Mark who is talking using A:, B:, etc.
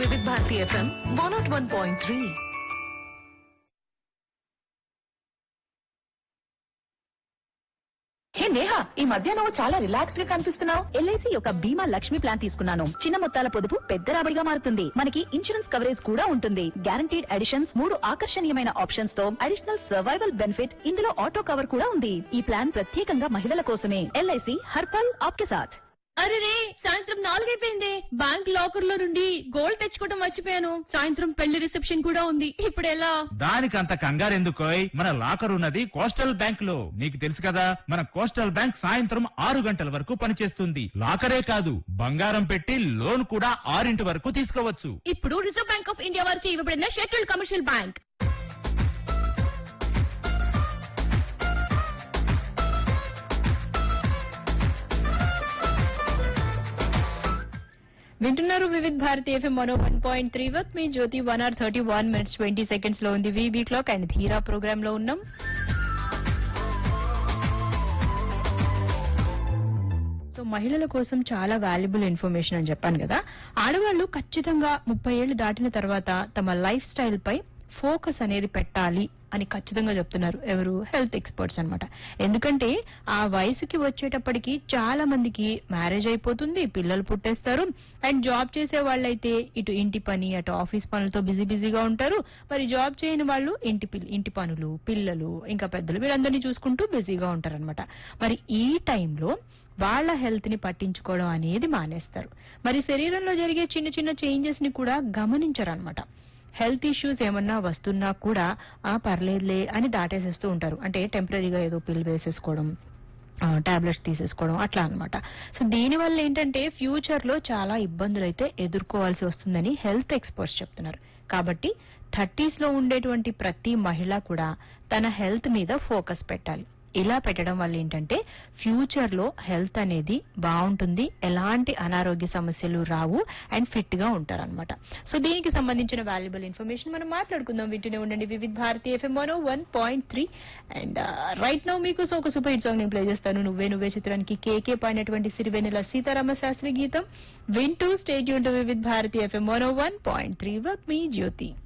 A: వివిధ Bharati FM one nought one point three hey Neha ఈ మధ్య నువ్వు చాలా రిలాక్స్డ్ గా కనిపిస్తున్నావు
B: ఎల్ఐసి యొక్క బీమా లక్ష్మి ప్లాన్ తీసుకున్నాను చిన్న మొత్తాల పొదుపు పెద్ద రాబడిగా మారుతుంది మనకి ఇన్సూరెన్స్ కవరేజ్ కూడా ఉంటుంది గ్యారంటీడ్ అడిషన్స్ మూడు ఆకర్షణీయమైన ఆప్షన్స్ తో అడిషనల్ సర్వైవల్ బెనిఫిట్ ఇందులో ఆటో కవర్ కూడా ఉంది ఈ ప్లాన్ ప్రత్యేకంగా మహిళల కోసమే ఎల్ఐసి హర్పల్ ఆప్కే సాథ్
C: అరే రే సాయంత్రం నాలుగైపోయింది బ్యాంక్ లాకర్ లో నుండి గోల్డ్ తెచ్చుకోవడం మర్చిపోయాను సాయంత్రం పెళ్లి రిసెప్షన్ కూడా ఉంది ఇప్పుడు ఎలా
D: దానికంత కంగారెందుకోయ్ మన లాకర్ ఉన్నది కోస్టల్ బ్యాంక్ లో నీకు తెలుసు కదా మన కోస్టల్ బ్యాంక్ సాయంత్రం ఆరు గంటల వరకు పనిచేస్తుంది లాకరే కాదు బంగారం పెట్టి లోన్ కూడా ఆరింటి వరకు తీసుకోవచ్చు
C: ఇప్పుడు రిజర్వ్ బ్యాంక్ ఆఫ్ ఇండియా వారిచే ఇవ్వబడిన షెడ్యూల్డ్ కమర్షియల్ బ్యాంక్ వింటున్నారు Vividh Bharati FM one one point three వర్క్ మీ Jyothi one hour thirty one minutes twenty seconds లో ఉంది VB clock and Dheera programme లో ఉన్నాం సో మహిళల కోసం చాలా వాల్యుబుల్ ఇన్ఫర్మేషన్ అని చెప్పాను కదా ఆడవాళ్ళు ఖచ్చితంగా ముప్పై ఏళ్లు దాటిన తర్వాత తమ లైఫ్ స్టైల్ పై ఫోకస్ అనేది పెట్టాలి అని ఖచ్చితంగా చెప్తున్నారు ఎవరు హెల్త్ ఎక్స్పర్ట్స్ అన్నమాట ఎందుకంటే ఆ వయసుకి వచ్చేటప్పటికి చాలా మందికి మ్యారేజ్ అయిపోతుంది పిల్లలు పుట్టేస్తారు అండ్ జాబ్ చేసే వాళ్ళైతే ఇటు ఇంటి పని అటు ఆఫీస్ పనులతో బిజీ బిజీగా ఉంటారు మరి జాబ్ చేయని వాళ్ళు ఇంటి పిల్- ఇంటి పనులు పిల్లలు ఇంకా పెద్దలు వీళ్ళందరినీ చూసుకుంటూ బిజీగా ఉంటారన్నమాట మరి ఈ టైంలో వాళ్ళ హెల్త్ ని పట్టించుకోవడం అనేది మానేస్తారు మరి శరీరంలో జరిగే చిన్న చిన్న చేంజెస్ ని కూడా గమనించరు అనమాట హెల్త్ ఇష్యూస్ ఏమన్నా వస్తున్నా కూడా ఆ పర్లేదులే అని దాటేసేస్తూ ఉంటారు అంటే టెంపరీగా ఏదో పిల్ వేసేసుకోవడం టాబ్లెట్స్ తీసేసుకోవడం అట్లా అన్నమాట సో దీని వల్ల ఏంటంటే ఫ్యూచర్ లో చాలా ఇబ్బందులు అయితే ఎదుర్కోవాల్సి వస్తుందని హెల్త్ ఎక్స్పర్ట్స్ చెప్తున్నారు కాబట్టి థర్టీస్ లో ఉండేటువంటి ప్రతి మహిళ కూడా తన హెల్త్ మీద ఫోకస్ పెట్టాలి ఇలా పెట్టడం వల్ల ఏంటంటే ఫ్యూచర్ లో హెల్త్ అనేది బాగుంటుంది ఎలాంటి అనారోగ్య సమస్యలు రావు అండ్ ఫిట్ గా ఉంటారన్నమాట సో దీనికి సంబంధించిన వాల్యుబుల్ ఇన్ఫర్మేషన్ మనం మాట్లాడుకుందాం వింటూనే ఉండండి Vividh Bharati FM one one point three and right now మీకు ఒక సూపర్ హిట్ సాంగ్ నేను ప్లే చేస్తాను నువ్వే నువ్వే చిత్రానికి కేకే పాడినటువంటి సిరివెన్నెల సీతారామ శాస్త్రి గీతం వింటూ స్టేట్ యూన్ to Vividh Bharati FM one one point three వర్క్ మీ జ్యోతి